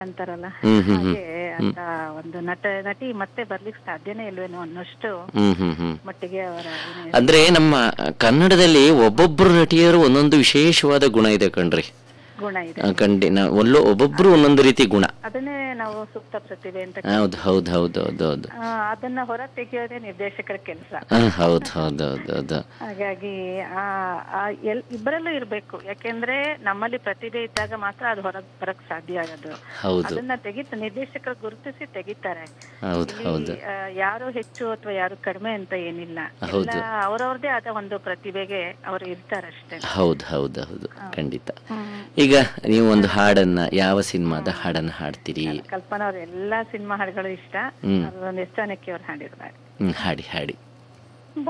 ಅಂತಾರಲ್ಲ ಹ್ಮ್ ಹ್ಮ್ ಹ್ಮ್ ಹಾಗೆ ಅಂತ ಒಂದು ನಟ ನಟಿ ಮತ್ತೆ ಬರ್ಲಿಕ್ಕೆ ಸಾಧ್ಯನೇ ಇಲ್ವೇನೋ ಅನ್ನೋಷ್ಟು ಹ್ಮ್ ಹ್ಮ್ ಹ್ಮ್ ಮಟ್ಟಿಗೆ ಅವರ ಅಭಿನಯ ಅಂದ್ರೆ ನಮ್ಮ ಕನ್ನಡದಲ್ಲಿ ಒಬ್ಬೊಬ್ಬರು ನಟಿಯರು ಒಂದೊಂದು ವಿಶೇಷವಾದ ಗುಣ ಇದೆ ಕಣ್ರಿ ಗುಣ ಇದೆ ಆ, ಖಂಡಿ ನಾ ಒಲ್ಲೋ ಒಬ್ಬೊಬ್ರು ಒಂದೊಂದು ರೀತಿ ಗುಣ ಅದನ್ನೇ ನಾವು ಸೂಕ್ತ ಪ್ರತಿಭೆ ಅಂತ ಹೌದು ಹೌದು ಹೌದು ಹೌದು ಹೌದು ಆ, ಅದನ್ನ ಹೊರ ತೆಗೆಯೋದೇ ನಿರ್ದೇಶಕರ ಕೆಲಸ ಹಾ, ಹೌದು ಹೌದು ಹೌದು ಹೌದು ಹಾಗಾಗಿ ಆ ಆ ಎಲ್ ಇಬ್ಬರಲ್ಲೂ ಇರ್ಬೇಕು ಯಾಕೆಂದ್ರೆ ನಮ್ಮಲ್ಲಿ ಪ್ರತಿಭೆ ಇದ್ದಾಗ ಮಾತ್ರ ಅದು ಹೊರ ಬರಕ್ ಸಾಧ್ಯ ಆಗೋದು ಹೌದು ಅದನ್ನ ತೆಗಿತ ನಿರ್ದೇಶಕರು ಗುರುತಿಸಿ ತೆಗಿತಾರೆ ಹೌದು ಹೌದು ಇಲ್ಲಿ, ಆ, ಯಾರು ಹೆಚ್ಚು ಅಥವಾ ಯಾರು ಕಡಿಮೆ ಅಂತ ಏನಿಲ್ಲ ಹೌದು. ಎಲ್ಲ ಅವ್ರವ್ರದೇ ಆದ ಒಂದು ಪ್ರತಿಭೆಗೆ ಅವರು ಇರ್ತಾರಷ್ಟೇ ಹೌದು ಹೌದು ಹೌದು ಖಂಡಿತ ಹ್ಮ್. ಈಗ ನೀವು ಒಂದು ಹಾಡನ್ನ ಯಾವ ಸಿನಿಮಾದ ಹಾಡನ್ನ ಹಾಡ್ತೀರಿ ಕಲ್ಪನಾ ಅವ್ರ ಎಲ್ಲಾ ಸಿನಿಮಾ ಹಾಡುಗಳು ಇಷ್ಟ ಹ್ಮ್. ಅದೊಂದು ಎಷ್ಟಾನಕ್ಕೆ ಅವ್ರು ಹಾಡಿರ್ತಾರೆ ಹ್ಮ್ ಹಾಡಿ ಹಾಡಿ